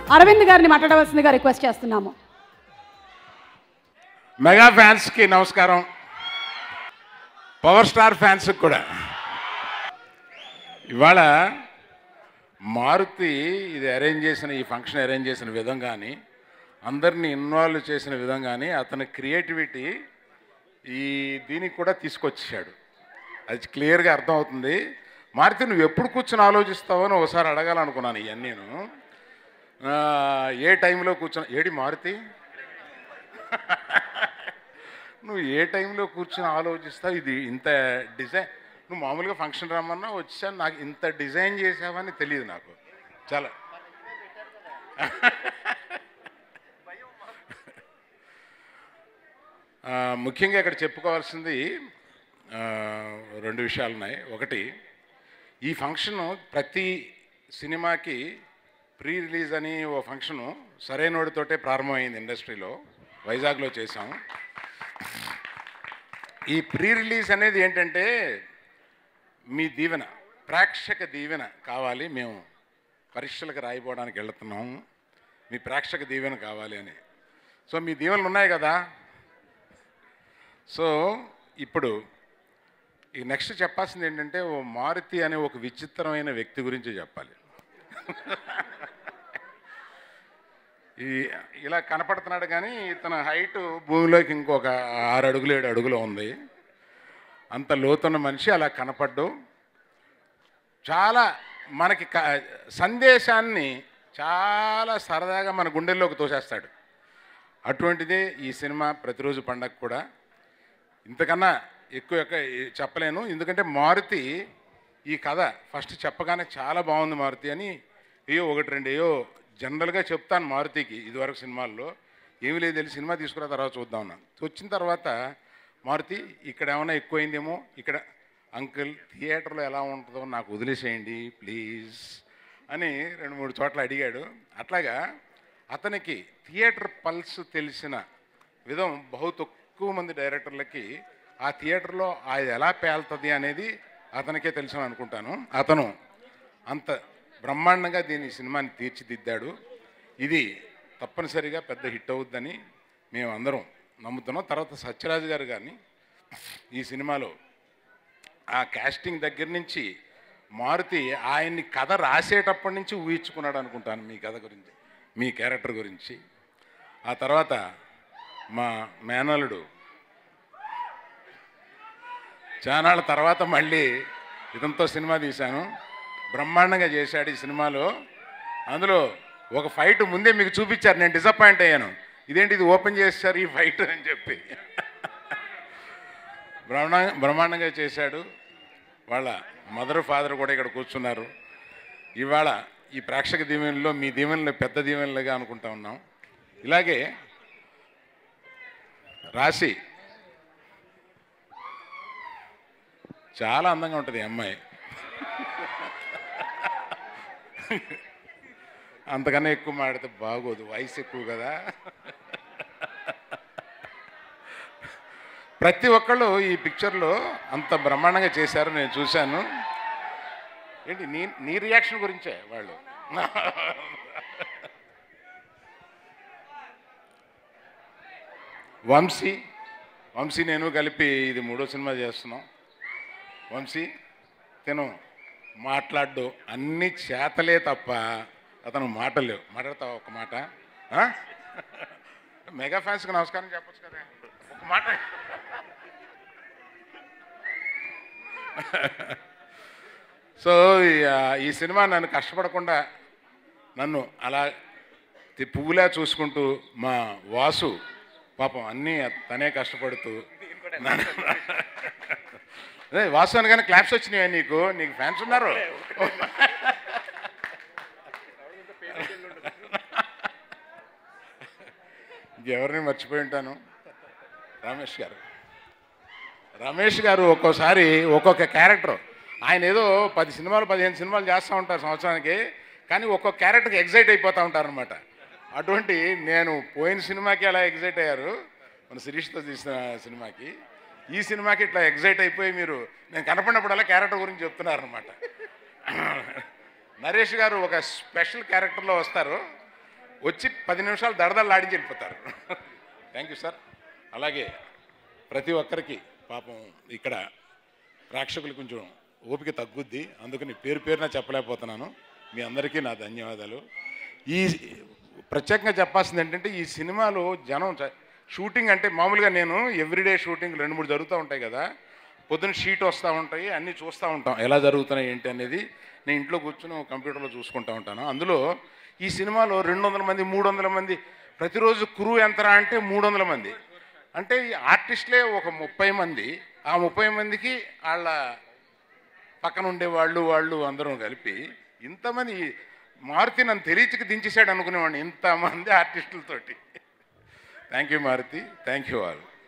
అరవింద్ గారిని మాట్లాడవలసిందిగా రిక్వెస్ట్ చేస్తున్నాము మెగా ఫ్యాన్స్కి నమస్కారం పవర్ స్టార్ ఫ్యాన్స్కి కూడా ఇవాళ మారుతి ఇది అరేంజ్ చేసిన ఈ ఫంక్షన్ అరేంజ్ చేసిన విధం కానీ అందరినీ ఇన్వాల్వ్ చేసిన విధం కానీ అతని క్రియేటివిటీ ఈ దీనికి కూడా తీసుకొచ్చాడు అది క్లియర్గా అర్థమవుతుంది మారుతి నువ్వు ఎప్పుడు కూర్చొని ఆలోచిస్తావో అని ఒకసారి అడగాలనుకున్నాను ఇవన్నీ నేను ఆ, ఏ టైంలో కూర్చొని ఏడి మారుతి నువ్వు ఏ టైంలో కూర్చొని ఆలోచిస్తావు ఇది ఇంత డిజైన్ నువ్వు మామూలుగా ఫంక్షన్ రమ్మన్నా వచ్చాను నాకు ఇంత డిజైన్ చేసావని తెలియదు నాకు చాలా ఆ, ముఖ్యంగా ఇక్కడ చెప్పుకోవాల్సింది ఆ, రెండు విషయాలు ఉన్నాయి ఒకటి ఈ ఫంక్షను ప్రతి సినిమాకి ప్రీ రిలీజ్ అని ఓ ఫంక్షను సరైనోడితోటే ప్రారంభమైంది ఇండస్ట్రీలో వైజాగ్లో చేసాం ఈ ప్రీ రిలీజ్ అనేది ఏంటంటే మీ దీవెన ప్రేక్షక దీవెన కావాలి మేము పరీక్షలకు రాయిపోవడానికి వెళుతున్నాము మీ ప్రేక్షక దీవెన కావాలి అని సో మీ దీవెనలు ఉన్నాయి కదా సో ఇప్పుడు ఈ నెక్స్ట్ చెప్పాల్సింది ఏంటంటే ఓ మారుతి అనే ఒక విచిత్రమైన వ్యక్తి గురించి చెప్పాలి ఈ ఇలా కనపడుతున్నాడు కానీ ఇతని హైట్ భూమిలోకి ఇంకొక ఆరు అడుగులు ఏడు అడుగులు ఉంది అంత లోతున్న మనిషి అలా కనపడ్డు చాలా మనకి క- సందేశాన్ని చాలా సరదాగా మన గుండెల్లోకి తోసేస్తాడు అటువంటిదే ఈ సినిమా ప్రతిరోజు పండగ కూడా ఇంతకన్నా ఎక్కువ ఎక్క- చెప్పలేను ఎందుకంటే మారుతి ఈ కథ ఫస్ట్ చెప్పగానే చాలా బాగుంది మారుతి అని ఏయో ఒకటి రెండు ఏయో జనరల్గా చెప్తాను మారుతికి ఇదివరకు సినిమాల్లో ఏమీ లేదు తెలిసి సినిమా తీసుకున్న తర్వాత చూద్దాం అన్నాను వచ్చిన తర్వాత మారుతి ఇక్కడ ఏమైనా ఎక్కువైందేమో ఇక్కడ అంకుల్ థియేటర్లో ఎలా ఉంటుందో నాకు వదిలేసేయండి ప్లీజ్ అని రెండు మూడు చోట్ల అడిగాడు అట్లాగా అతనికి థియేటర్ పల్స్ తెలిసిన విధం బహు తక్కువ మంది డైరెక్టర్లకి ఆ థియేటర్లో అది ఎలా పేలుతుంది అనేది అతనికే తెలుసు అనుకుంటాను అతను అంత బ్రహ్మాండంగా దీని సినిమాని తీర్చిదిద్దాడు ఇది తప్పనిసరిగా పెద్ద హిట్ అవుద్దని మేము అందరం నమ్ముతున్నాం తర్వాత సత్యరాజు గారు కానీ ఈ సినిమాలో ఆ కాస్టింగ్ దగ్గర నుంచి మారుతి ఆయన్ని కథ రాసేటప్పటి నుంచి ఊహించుకున్నాడు అనుకుంటాను మీ కథ గురించి మీ క్యారెక్టర్ గురించి ఆ తర్వాత మా మేనలుడు చానాళ్ళ తర్వాత మళ్ళీ ఇతనితో సినిమా తీశాను బ్రహ్మాండంగా చేశాడు ఈ సినిమాలో అందులో ఒక ఫైట్ ముందే మీకు చూపించారు నేను డిసప్పాయింట్ అయ్యాను ఇదేంటి ఇది ఓపెన్ చేశారు ఈ ఫైట్ అని చెప్పి బ్రహ్మాండ బ్రహ్మాండంగా చేశాడు వాళ్ళ మదర్ ఫాదర్ కూడా ఇక్కడ కూర్చున్నారు ఇవాళ ఈ ప్రేక్షక దీవెనలో మీ దీవెనలు పెద్ద దీవెనలుగా అనుకుంటా ఉన్నాం ఇలాగే రాశి చాలా అందంగా ఉంటుంది ఈ అమ్మాయి అంతకన్నా ఎక్కువ మాడితే బాగోదు వయసు ఎక్కువ కదా ప్రతి ఒక్కళ్ళు ఈ పిక్చర్లో అంత బ్రహ్మాండంగా చేశారు నేను చూశాను ఏంటి నీ నీ రియాక్షన్ గురించే వాళ్ళు వంశీ వంశీ నేను కలిపి ఇది మూడో సినిమా చేస్తున్నాం వంశీ తిను మాట్లాడు అన్ని చేతలే తప్ప అతను మాటలు మాట్లాడతావు ఒక మాట ఆ? మెగా ఫ్యాన్స్కి నమస్కారం చెప్పొచ్చు కదా ఒక మాట సో ఈ- ఆ, ఈ సినిమా నన్ను కష్టపడకుండా నన్ను అలా తి- పువ్వులా చూసుకుంటూ మా వాసు పాపం అన్నీ తనే కష్టపడుతూ నన్ను- అదే వాసు అనగానే క్లాప్స్ వచ్చినాయి నీకు నీకు ఫ్యాన్స్ ఉన్నారు ఇంకెవరిని మర్చిపోయి ఉంటాను రమేష్ గారు రమేష్ గారు ఒక్కోసారి ఒక్కొక్క క్యారెక్టర్ ఆయన ఏదో పది సినిమాలు పదిహేను సినిమాలు చేస్తూ ఉంటారు సంవత్సరానికి కానీ ఒక్కొక్క క్యారెక్టర్కి ఎగ్జైట్ అయిపోతూ ఉంటారనమాట అటువంటి నేను పోయిన సినిమాకి అలా ఎగ్జైట్ అయ్యారు మన శిరీష్తో తీసిన సినిమాకి ఈ సినిమాకి ఇట్లా ఎగ్జైట్ అయిపోయి మీరు నేను కనపడినప్పుడల్లా క్యారెక్టర్ గురించి చెప్తున్నారనమాట నరేష్ గారు ఒక స్పెషల్ క్యారెక్టర్లో వస్తారు వచ్చి పది నిమిషాలు దడదలు ఆడించి వెళ్ళిపోతారు థ్యాంక్ యూ సార్ అలాగే ప్రతి ఒక్కరికి పాపం ఇక్కడ ప్రేక్షకులు కొంచెం ఓపిక తగ్గుద్ది అందుకని పేరు పేరున చెప్పలేకపోతున్నాను మీ అందరికీ నా ధన్యవాదాలు ఈ ప్రత్యేకంగా చెప్పాల్సింది ఏంటంటే ఈ సినిమాలో జనం చ- షూటింగ్ అంటే మామూలుగా నేను ఎవ్రీడే షూటింగ్ రెండు మూడు జరుగుతూ ఉంటాయి కదా పొద్దున్న షీట్ వస్తూ ఉంటాయి అన్నీ చూస్తూ ఉంటాం ఎలా జరుగుతున్నాయి ఏంటి అనేది నేను ఇంట్లో కూర్చుని ఒక కంప్యూటర్లో చూసుకుంటూ ఉంటాను అందులో ఈ సినిమాలో రెండు వందల మంది మూడు వందల మంది ప్రతిరోజు కురు ఎంతరా అంటే మూడు వందల మంది అంటే ఈ ఆర్టిస్టులే ఒక ముప్పై మంది ఆ ముప్పై మందికి వాళ్ళ పక్కన ఉండే వాళ్ళు వాళ్ళు అందరం కలిపి ఇంతమంది మారుతి నన్ను తెలియచికి దించేశాడు అనుకునేవాడిని ఇంతమంది ఆర్టిస్టులతోటి thank you Maruti thank you all